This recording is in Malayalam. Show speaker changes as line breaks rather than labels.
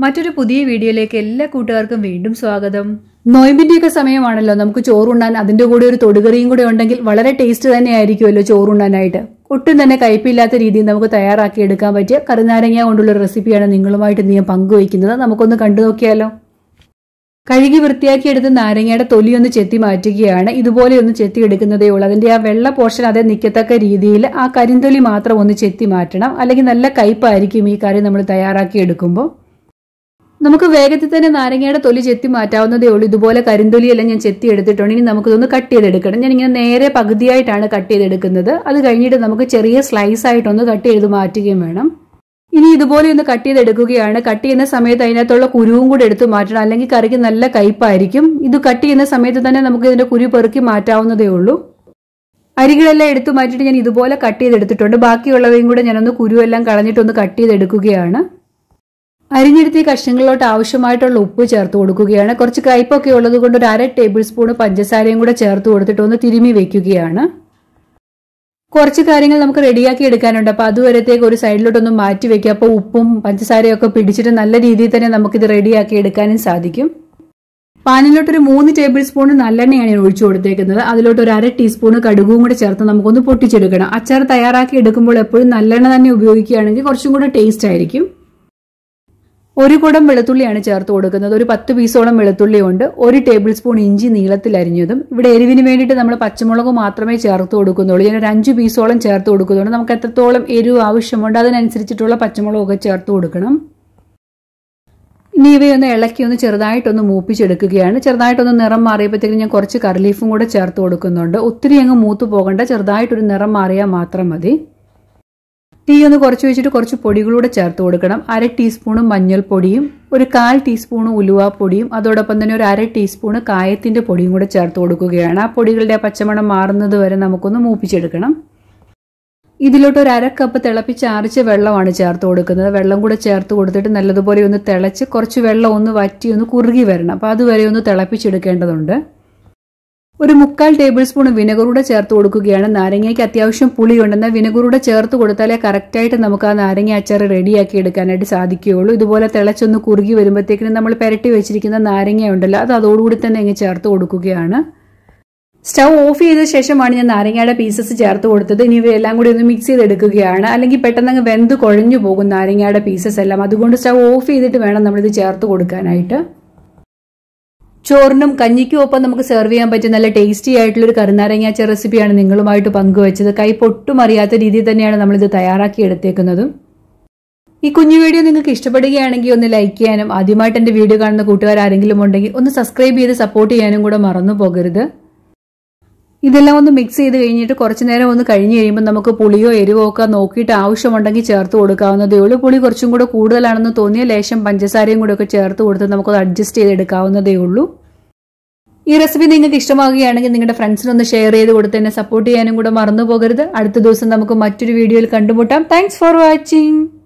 മറ്റൊരു പുതിയ വീഡിയോയിലേക്ക് എല്ലാ കൂട്ടുകാർക്കും വീണ്ടും സ്വാഗതം നോയമ്പിന്റെയൊക്കെ സമയമാണല്ലോ നമുക്ക് ചോറുണ്ണാൻ അതിന്റെ കൂടെ ഒരു തൊടുകറിയും കൂടെ ഉണ്ടെങ്കിൽ വളരെ ടേസ്റ്റ് തന്നെയായിരിക്കുമല്ലോ ചോറുണ്ണാനായിട്ട് ഒട്ടും തന്നെ കയ്പില്ലാത്ത രീതിയിൽ നമുക്ക് തയ്യാറാക്കി എടുക്കാൻ പറ്റിയ കറിനാരങ്ങ കൊണ്ടുള്ള റെസിപ്പിയാണ് നിങ്ങളുമായിട്ട് ഇന്ന് ഞാൻ പങ്കുവയ്ക്കുന്നത് നമുക്കൊന്ന് കണ്ടു നോക്കിയാലോ കഴുകി വൃത്തിയാക്കിയെടുത്ത് നാരങ്ങയുടെ തൊലി ഒന്ന് ചെത്തി മാറ്റുകയാണ് ഇതുപോലെ ഒന്ന് ചെത്തി എടുക്കുന്നതേ ഉള്ളൂ അതിന്റെ ആ വെള്ള പോർഷൻ അതേ നിൽക്കത്തക്ക രീതിയിൽ ആ കരിന്തൊലി മാത്രം ഒന്ന് ചെത്തി മാറ്റണം അല്ലെങ്കിൽ നല്ല കയ്പായിരിക്കും ഈ കറി നമ്മൾ തയ്യാറാക്കി എടുക്കുമ്പോൾ നമുക്ക് വേഗത്തിൽ തന്നെ നാരങ്ങയുടെ തൊലി ചെത്തി മാറ്റാവുന്നതേ ഉള്ളൂ ഇതുപോലെ കരിന്തൊലിയെല്ലാം ഞാൻ ചെത്തി എടുത്തിട്ടുണ്ട് ഇനി നമുക്കിതൊന്ന് കട്ട് ചെയ്തെടുക്കണം ഞാൻ ഇങ്ങനെ നേരെ പകുതിയായിട്ടാണ് കട്ട് ചെയ്തെടുക്കുന്നത് അത് കഴിഞ്ഞിട്ട് നമുക്ക് ചെറിയ സ്ലൈസ് ആയിട്ടൊന്ന് കട്ട് ചെയ്ത് മാറ്റുകയും വേണം ഇനി ഇതുപോലെ ഒന്ന് കട്ട് ചെയ്തെടുക്കുകയാണ് കട്ട് ചെയ്യുന്ന സമയത്ത് അതിനകത്തുള്ള കുരുവും കൂടെ എടുത്ത് മാറ്റണം അല്ലെങ്കിൽ കറിക്ക് നല്ല കയ്പായിരിക്കും ഇത് കട്ട് ചെയ്യുന്ന സമയത്ത് തന്നെ നമുക്ക് ഇതിന്റെ കുരു പെറുക്കി മാറ്റാവുന്നതേ ഉള്ളൂ അരികളെല്ലാം എടുത്തു മാറ്റിയിട്ട് ഞാൻ ഇതുപോലെ കട്ട് ചെയ്തെടുത്തിട്ടുണ്ട് ബാക്കിയുള്ളവയും കൂടെ ഞാനൊന്ന് കുരുവെല്ലാം കളഞ്ഞിട്ടൊന്ന് കട്ട് ചെയ്തെടുക്കുകയാണ് അരിഞ്ഞെടുത്ത് ഈ കഷ്ണങ്ങളിലോട്ട് ആവശ്യമായിട്ടുള്ള ഉപ്പ് ചേർത്ത് കൊടുക്കുകയാണ് കുറച്ച് കയ്പൊക്കെ ഉള്ളത് കൊണ്ട് ഒരു അര ടേബിൾ സ്പൂൺ പഞ്ചസാരയും കൂടെ ചേർത്ത് കൊടുത്തിട്ട് ഒന്ന് തിരുമി വെക്കുകയാണ് കുറച്ച് കാര്യങ്ങൾ നമുക്ക് റെഡിയാക്കി എടുക്കാനുണ്ട് അപ്പോൾ അതുവരത്തേക്ക് ഒരു സൈഡിലോട്ടൊന്ന് മാറ്റി വെക്കുക അപ്പോൾ ഉപ്പും പഞ്ചസാരയും ഒക്കെ പിടിച്ചിട്ട് നല്ല രീതിയിൽ തന്നെ നമുക്കിത് റെഡിയാക്കി എടുക്കാനും സാധിക്കും പാനിലോട്ട് ഒരു മൂന്ന് ടേബിൾ സ്പൂൺ നല്ലെണ്ണയാണ് ഞാൻ ഒഴിച്ചു കൊടുത്തേക്കുന്നത് അതിലോട്ട് ഒരു അര ടീസ്പൂൺ കടുകും കൂടെ ചേർത്ത് നമുക്കൊന്ന് പൊട്ടിച്ചെടുക്കണം അച്ചാർ തയ്യാറാക്കി എടുക്കുമ്പോൾ എപ്പോഴും നല്ലെണ്ണ തന്നെ ഉപയോഗിക്കുകയാണെങ്കിൽ കുറച്ചും കൂടെ ടേസ്റ്റ് ആയിരിക്കും ഒരു കുടം വെളുത്തുള്ളിയാണ് ചേർത്ത് കൊടുക്കുന്നത് ഒരു പത്ത് പീസോളം വെളുത്തുള്ളി ഉണ്ട് ഒരു ടേബിൾ സ്പൂൺ ഇഞ്ചി നീളത്തിൽ അരിഞ്ഞതും ഇവിടെ എരിവിന് വേണ്ടിയിട്ട് നമ്മൾ പച്ചമുളക് മാത്രമേ ചേർത്ത് കൊടുക്കുന്നുള്ളൂ ഞാൻ ഒരു അഞ്ച് പീസോളം ചേർത്ത് കൊടുക്കുന്നുണ്ട് നമുക്ക് എത്രത്തോളം എരിവ് ആവശ്യമുണ്ട് അതിനനുസരിച്ചിട്ടുള്ള പച്ചമുളകൊക്കെ ചേർത്ത് കൊടുക്കണം ഇനി ഇവയൊന്ന് ഇളക്കി ഒന്ന് ചെറുതായിട്ടൊന്ന് മൂപ്പിച്ചെടുക്കുകയാണ് ചെറുതായിട്ടൊന്ന് നിറം മാറിയപ്പോഴത്തേക്കും ഞാൻ കുറച്ച് കറിലീഫും കൂടെ ചേർത്ത് കൊടുക്കുന്നുണ്ട് ഒത്തിരി അങ്ങ് മൂത്ത് പോകണ്ട ചെറുതായിട്ടൊരു നിറം മാറിയാൽ മാത്രം മതി തീ ഒന്ന് കുറച്ച് വെച്ചിട്ട് കുറച്ച് പൊടികളൂടെ ചേർത്ത് കൊടുക്കണം അര ടീസ്പൂണ് മഞ്ഞൾപ്പൊടിയും ഒരു കാൽ ടീസ്പൂണ് ഉലുവാപ്പൊടിയും അതോടൊപ്പം തന്നെ ഒരു അര ടീസ്പൂണ് കായത്തിന്റെ പൊടിയും കൂടെ ചേർത്ത് കൊടുക്കുകയാണ് ആ പൊടികളുടെ പച്ചമണം മാറുന്നത് വരെ നമുക്കൊന്ന് മൂപ്പിച്ചെടുക്കണം ഇതിലോട്ട് ഒരു അര കപ്പ് തിളപ്പിച്ചാറിച്ച വെള്ളമാണ് ചേർത്ത് കൊടുക്കുന്നത് വെള്ളം കൂടെ ചേർത്ത് കൊടുത്തിട്ട് നല്ലതുപോലെ ഒന്ന് തിളച്ച് കുറച്ച് വെള്ളം ഒന്ന് വറ്റി ഒന്ന് കുറുകി വരണം അപ്പോൾ അതുവരെ ഒന്ന് തിളപ്പിച്ചെടുക്കേണ്ടതുണ്ട് ഒരു മുക്കാൽ ടേബിൾ സ്പൂൺ വിനെഗറൂടെ ചേർത്ത് കൊടുക്കുകയാണ് നാരങ്ങയ്ക്ക് അത്യാവശ്യം പുളിയുണ്ടെന്നാൽ വിനെഗറൂടെ ചേർത്ത് കൊടുത്താലേ കറക്റ്റായിട്ട് നമുക്ക് ആ നാരങ്ങ അച്ചാർ റെഡിയാക്കി എടുക്കാനായിട്ട് സാധിക്കുകയുള്ളൂ ഇതുപോലെ തിളച്ചൊന്ന് കുറുകി വരുമ്പോഴത്തേക്കിനും നമ്മൾ പെരട്ടി വെച്ചിരിക്കുന്ന നാരങ്ങ ഉണ്ടല്ലോ അത് അതോടുകൂടി തന്നെ ഇങ്ങ് ചേർത്ത് കൊടുക്കുകയാണ് സ്റ്റൗ ഓഫ് ചെയ്ത ശേഷമാണ് ഞാൻ നാരങ്ങയുടെ പീസസ് ചേർത്ത് കൊടുത്തത് ഇനി ഇവയെല്ലാം കൂടി ഒന്ന് മിക്സ് ചെയ്തെടുക്കുകയാണ് അല്ലെങ്കിൽ പെട്ടെന്ന് അങ്ങ് വെന്ത് കുഴഞ്ഞു പോകും നാരങ്ങയുടെ പീസസ് എല്ലാം അതുകൊണ്ട് സ്റ്റൗ ഓഫ് ചെയ്തിട്ട് വേണം നമ്മളിത് ചേർത്ത് കൊടുക്കാനായിട്ട് ചോറിനും കഞ്ഞിക്കും ഒപ്പം നമുക്ക് സെർവ് ചെയ്യാൻ പറ്റിയ നല്ല ടേസ്റ്റി ആയിട്ടുള്ള ഒരു കറുനാരങ്ങാച്ച റെസിപ്പിയാണ് നിങ്ങളുമായിട്ട് പങ്കുവച്ചത് കൈ പൊട്ടും അറിയാത്ത രീതിയിൽ തന്നെയാണ് നമ്മളിത് തയ്യാറാക്കി എടുത്തേക്കുന്നതും ഈ കുഞ്ഞു വീഡിയോ നിങ്ങൾക്ക് ഇഷ്ടപ്പെടുകയാണെങ്കിൽ ഒന്ന് ലൈക്ക് ചെയ്യാനും ആദ്യമായിട്ട് എൻ്റെ വീഡിയോ കാണുന്ന കൂട്ടുകാർ ആരെങ്കിലും ഉണ്ടെങ്കിൽ ഒന്ന് സബ്സ്ക്രൈബ് ചെയ്ത് സപ്പോർട്ട് ചെയ്യാനും കൂടെ മറന്നു പോകരുത് ഇതെല്ലാം ഒന്ന് മിക്സ് ചെയ്ത് കഴിഞ്ഞിട്ട് കുറച്ച് നേരം ഒന്ന് കഴിഞ്ഞ് കഴിയുമ്പോൾ നമുക്ക് പുളിയോ എരിവോ ഒക്കെ നോക്കിയിട്ട് ആവശ്യമുണ്ടെങ്കിൽ ചേർത്ത് കൊടുക്കാവുന്നതേ ഉള്ളൂ പുളി കുറച്ചും കൂടെ കൂടുതലാണെന്ന് തോന്നിയ ലേശം പഞ്ചസാരയും കൂടെ ഒക്കെ ചേർത്ത് കൊടുത്ത് നമുക്കത് അഡ്ജസ്റ്റ് ചെയ്തെടുക്കാവുന്നതേ ഉള്ളൂ ഈ റെസിപ്പി നിങ്ങൾക്ക് ഇഷ്ടമാകുകയാണെങ്കിൽ നിങ്ങളുടെ ഫ്രണ്ട്സിനൊന്ന് ഷെയർ ചെയ്ത് കൊടുത്ത് എന്നെ സപ്പോർട്ട് ചെയ്യാനും കൂടെ മറന്നു പോകരുത് അടുത്ത ദിവസം നമുക്ക് മറ്റൊരു വീഡിയോയിൽ കണ്ടുമുട്ടാം താങ്ക്സ് ഫോർ വാച്ചിങ്